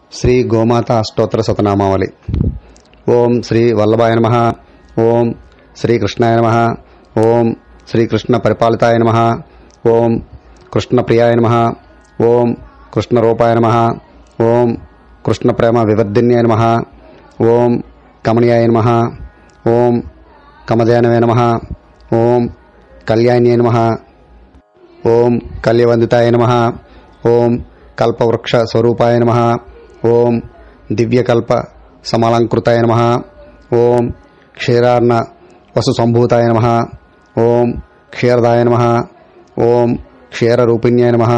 శ్రీ గోమాత అష్టోత్తర శతనామావళి ఓం శ్రీ వల్లభాయ నమ ఓం శ్రీ కృష్ణాయ నమ ఓం శ్రీ కృష్ణ పరిపాలితాయ నమ ఓం కృష్ణ ప్రియాయ నమ ఓం కృష్ణ రూపాయ నమ ఓం కృష్ణ ప్రేమ వివర్ధిన్యాయ నమ ఓం కమనీయాయ నమ ఓం కమదయానవే నమ ఓం కళ్యాణ్యాయ నమ ఓం కల్యవందితాయ నమ ఓం కల్పవృక్ష స్వరూపాయ నమ ఓం దివ్యకల్ప సమలంకృతాయ నమ ఓం క్షీరార్ణ వసు సంభూతాయ నమ ఓం క్షీరదాయ నమ ఓం క్షీరరూపిణ్యాయ నమ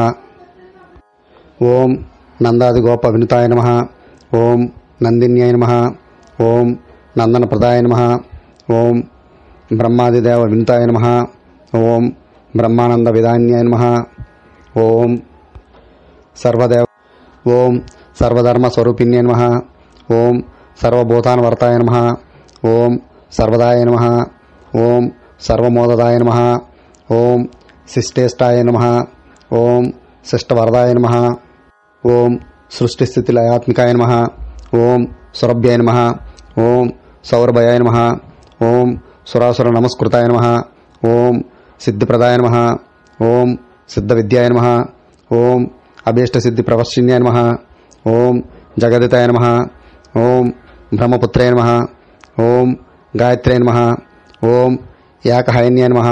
ఓం నందాదిగోప వినుతాయ నమ ఓం నందిన్యాయ నమ ఓం నందనప్రదాయ నమ ఓం బ్రహ్మాదిదేవ వినుతాయ నమ ఓం బ్రహ్మానంద విధాన్యాయ నమ ఓం సర్వదేవ ఓం సర్వధర్మ స్వరూపిణ్యే నమ ఓం సర్వభూతాన్వర్తాయ నమ ఓం సర్వదాయ నమ ఓం సర్వమోదదాయ నమ ఓం శిష్టేష్టాయ నమ ఓం శిష్టవరదాయ నమ ఓం సృష్టిస్థితిలయాత్మికాయ నమ ఓం సురభ్యాయ నమ ఓం సౌరభయాయ నమ ఓం సురాసుర నమస్కృతాయ నమ ఓం సిద్ధిప్రదాయ నమ ఓం సిద్ధవిద్యాయ నమ ఓం అభీష్టసిద్ధి ప్రవశ్చిన్యాయ నమ ఓం జగదితాయ నమ ఓం బ్రహ్మపుత్రాయ నమ ఓం గాయత్ర్యాయ నమ ఓం ఏకహైన్యాయ నమ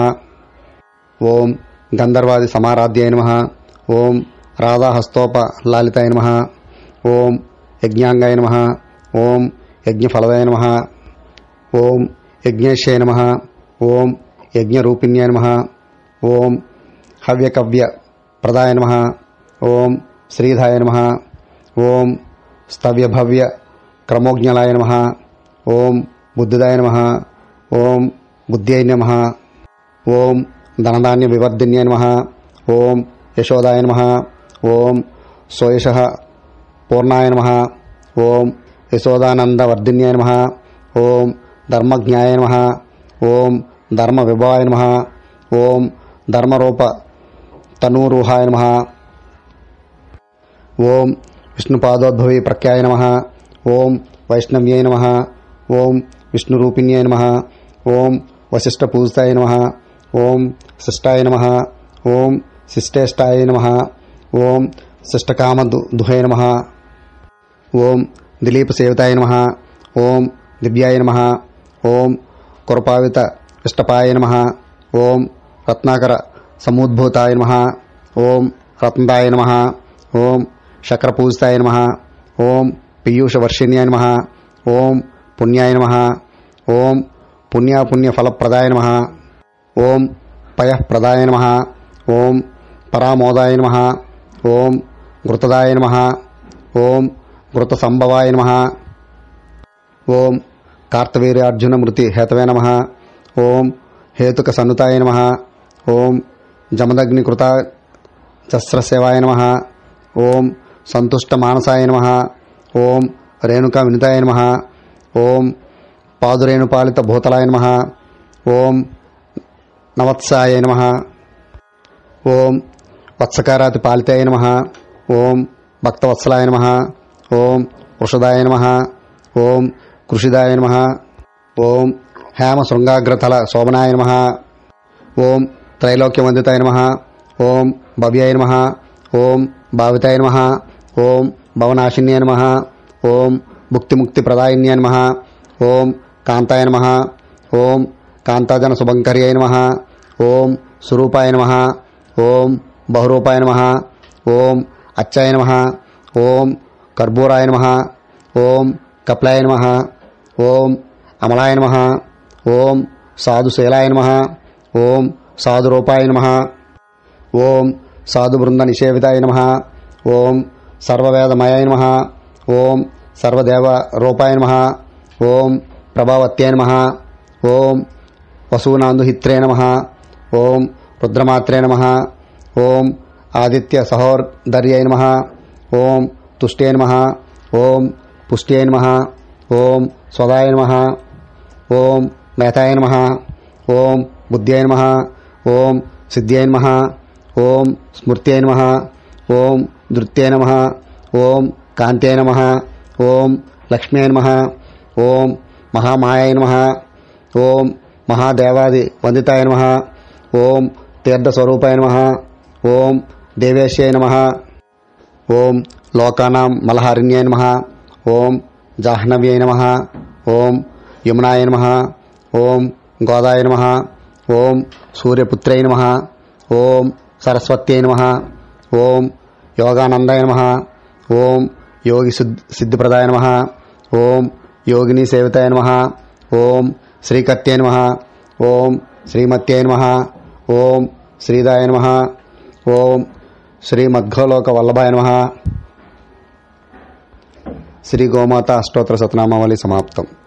ఓం గంధర్వాది సమారాధ్యాయ నమ ఓం రాధాహస్తోప లాలితాయ నమ ఓం యజ్ఞాంగాయ నమ ఓం యజ్ఞఫలదాయ నమ ఓం యజ్ఞేశాయ నమ ఓం యజ్ఞరూపిణ్యాయ నమ ఓం హవ్యకవ్య ప్రదాయ నమ ఓం శ్రీధాయ నమ ఓం స్తవ్యభవ్య క్రమోజ్ఞలాయ నమ ఓం బుద్ధిదాయ నమ ఓం బుద్ధ్యై నమ ఓం ధనధాన్య వివర్ధిన్యాయ నమ ఓం యశోదాయ నమ ఓం సోయశ పూర్ణాయ నమ ఓం యశోదానందవర్ధిన్యాయ నమ ఓం ధర్మజ్ఞాయ నమ ఓం ధర్మవిభవాయ నమ ఓం ధర్మరూప తనూరుహాయ నమ ఓం విష్ణుపాదోద్భవి ప్రఖ్యాయ నమ ఓం వైష్ణవ్యై నమ ఓం విష్ణురూపిణ్యాయ నమ ఓం వశిష్ఠపూజితాయ నమ ఓం శిష్టాయ నమ ఓం శిష్టేష్టాయ నమ ఓం శిష్టకామదు దుహే నమ ఓం దిలీప సేవితాయ నమ ఓం దివ్యాయ నమ ఓం కురపావిత ఇష్టపాయ నమ ఓం రత్నాకర సముద్భూతాయ నమ ఓం రత్నదాయ నమ ఓం శక్రపూజితాయ నమ ఓం పీయూషవర్షిణ్యాయ నమ ఓం పుణ్యాయ నమ ఓం పుణ్యాపుణ్యఫలప్రదాయ నమ ఓం పయఃప్రదాయ నమ ఓం పరామోదాయ నమ ఓం ఘృతదాయ నమ ఓం ఘృతసంభవాయ నమ ఓం కార్తవీర్యార్జున మృతి హేతవే నమ ఓం హేతుక సన్నుతాయ నమ ఓం జమదగ్నికృత జస్రసేవాయ నమ ఓం సంతుష్ట మానసాయ నమ ఓం రేణుకా వినితాయ నమ ఓం పాదురేణుపాలిత భూతలాయ నమ ఓం నవత్సాయ నమ ఓం వత్సకారాతి పాలితాయ నమ ఓం భక్తవత్సలాయ నమ ఓం వృషదాయ నమ ఓం కృషిదాయ నమ ఓం హేమ శృంగాగ్రతల శోభనాయ నమ ఓం త్రైలోక్యవందితాయ నమ ఓం భవ్యాయ నమ ఓం భావితాయ నమ ఓం భవనాశిన్యాయ నమ ఓం భుక్తిముక్తిప్రదాయిన్యాయ నమ ఓం కాంతాయ నమ ఓం కాంతాజన శుభంకర్యాయ నమ ఓం స్వరూపాయ నమ ఓం బహురూపాయ నమ ఓం అచ్చాయ నమ ఓం కర్పూరాయ నమ ఓం కప్లాయ నమ ఓం అమలాయ నమ ఓం సాధుశీలాయ నమ ఓం సాధురూపాయ నమ ఓం సాధుబృంద నిషేవితాయ నమ ఓం సర్వవేదమయాయ నమ ఓం సర్వదేవ రూపాయ నమ ఓం ప్రభావత్యాయ నమ ఓం వసూనాందుహిత్రే నమ ఓం రుద్రమాత్రే నమ ఓం ఆదిత్య సహోర్ధర్యై నమ ఓం తుష్ట్యై నమ ఓం పుష్ట్యై నమ ఓం స్వదాయ నమ ఓం మేతాయ నమ ఓం బుద్ధ్యై నమ ఓం సిద్ధ్యై నమ ఓం స్మృత్యై నమ ఓం ధృత్యై నమ ఓం కాంత్యాయ నమ ఓం లక్ష్మ్యాయ నమ ఓం మహామాయాయ నమ ఓం మహాదేవాది వందితాయ నమ ఓం తీర్థస్వరూపాయ నమ ఓం దేవేశ్యాయ నమ ఓం లోకానాం మలహారిణ్యాయ నమ ఓం జాహ్నవ్యాయ నమ ఓం యమునాయ నమ ఓం గోదాయ నమ ఓం సూర్యపుత్రాయ నమ ఓం సరస్వత్యై నమ ఓం యోగానందాయ నమ ఓం యోగి సిద్ సిద్ధిప్రదాయ నమ ఓం యోగిని సేవితాయ నమ ఓం శ్రీకత్యాయ నమ ఓం శ్రీమత్యాయ నమ ఓం శ్రీదాయ నమ ఓం శ్రీ మధ్వలోక వల్లభాయ నమ శ్రీ గోమాత అష్టోత్తర సతనామావళి సమాప్తం